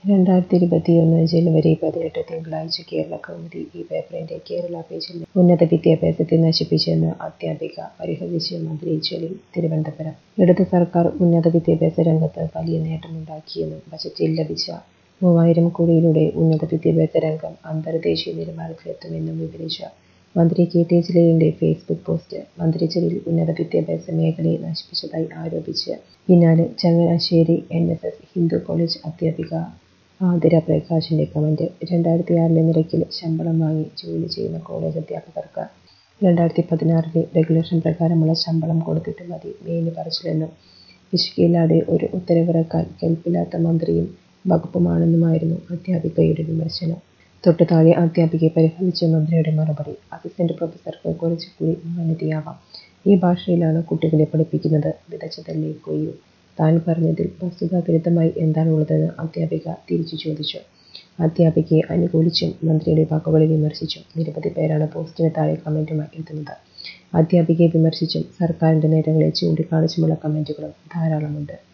രണ്ടായിരത്തി ഇരുപത്തിയൊന്ന് ജനുവരി പതിനെട്ട് തിങ്കളാഴ്ച കേരള കൗമുദി ഈ പേപ്പറിന്റെ കേരള പേജിൽ ഉന്നത വിദ്യാഭ്യാസത്തെ നശിപ്പിച്ചെന്ന് അധ്യാപിക പരിഹസിച്ച് മന്ത്രി ജലീൽ തിരുവനന്തപുരം ഇടത് സർക്കാർ ഉന്നത വിദ്യാഭ്യാസ രംഗത്ത് വലിയ നേട്ടമുണ്ടാക്കിയെന്നും ബജറ്റിൽ ലഭിച്ച മൂവായിരം കോടിയിലൂടെ ഉന്നത വിദ്യാഭ്യാസ രംഗം അന്തർദേശീയ നിലവാരത്തിലെത്തുമെന്നും വിവരിച്ച മന്ത്രി കെ ടി ജലീലിന്റെ ഫേസ്ബുക്ക് പോസ്റ്റ് മന്ത്രി ജലീൽ ഉന്നത വിദ്യാഭ്യാസ മേഖലയെ നശിപ്പിച്ചതായി ആരോപിച്ച് പിന്നാലെ Changanassery N S S Hindu college അധ്യാപിക ആതിര പ്രകാശിന്റെ കമന്റ് രണ്ടായിരത്തിയാറിലെ നിരക്കിൽ ശമ്പളം വാങ്ങി ജോലി ചെയ്യുന്ന കോളേജ് അധ്യാപകർക്ക് രണ്ടായിരത്തി പതിനാറിലെ റെഗുലേഷൻ പ്രകാരമുള്ള ശമ്പളം കൊടുത്തിട്ട് മതി മേനി പറച്ചിലെന്നും പിശുക്കില്ലാതെ ഒരു ഉത്തരവിറക്കാൻ കെൽപ്പില്ലാത്ത മന്ത്രിയും വകുപ്പുമാണെന്നുമായിരുന്നു അധ്യാപികയുടെ വിമർശനം തൊട്ടു താഴെ അധ്യാപികയെ പരിഹസിച്ച മന്ത്രിയുടെ മറുപടി അസിസ്റ്റന്റ് പ്രൊഫസർക്ക് കുറച്ചുകൂടി മാന്യതയാവാം ഈ ഭാഷയിലാണ് കുട്ടികളെ പഠിപ്പിക്കുന്നത് വിതച്ചതല്ലേ കൊയ്യൂ താൻ പറഞ്ഞതിൽ വസ്തുതാവിരുദ്ധമായി എന്താണുള്ളതെന്ന് അധ്യാപിക തിരിച്ചു ചോദിച്ചു അധ്യാപികയെ അനുകൂലിച്ചും മന്ത്രിയുടെ വാക്കുകളെ വിമർശിച്ചും നിരവധി പേരാണ് പോസ്റ്റിന് താഴെ കമന്റുമായി എത്തുന്നത് അധ്യാപികയെ വിമർശിച്ചും സർക്കാരിന്റെ നേട്ടങ്ങളെ ചൂണ്ടിക്കാണിച്ചുമുള്ള കമന്റുകളും ധാരാളമുണ്ട്